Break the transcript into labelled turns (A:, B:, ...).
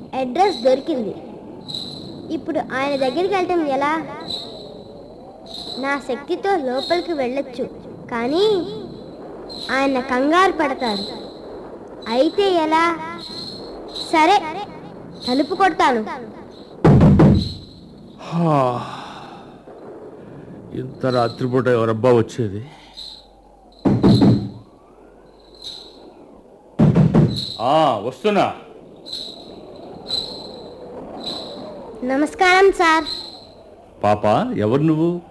A: Address దొరికింది ఇప్పుడు ఆయన దగ్గరికి వెళ్ళటం ఎలా నా శక్తితో లోపలికి వెళ్ళొచ్చు కానీ ఆయన కంగారు పడతారు అయితే ఎలా సరే తలుపు కొడతాను
B: హా. ఇంత రాత్రిపూట ఎవరబ్బా వచ్చేది ఆ, వస్తున్నా
A: నమస్కారం సార్
B: పాప ఎవరు నువ్వు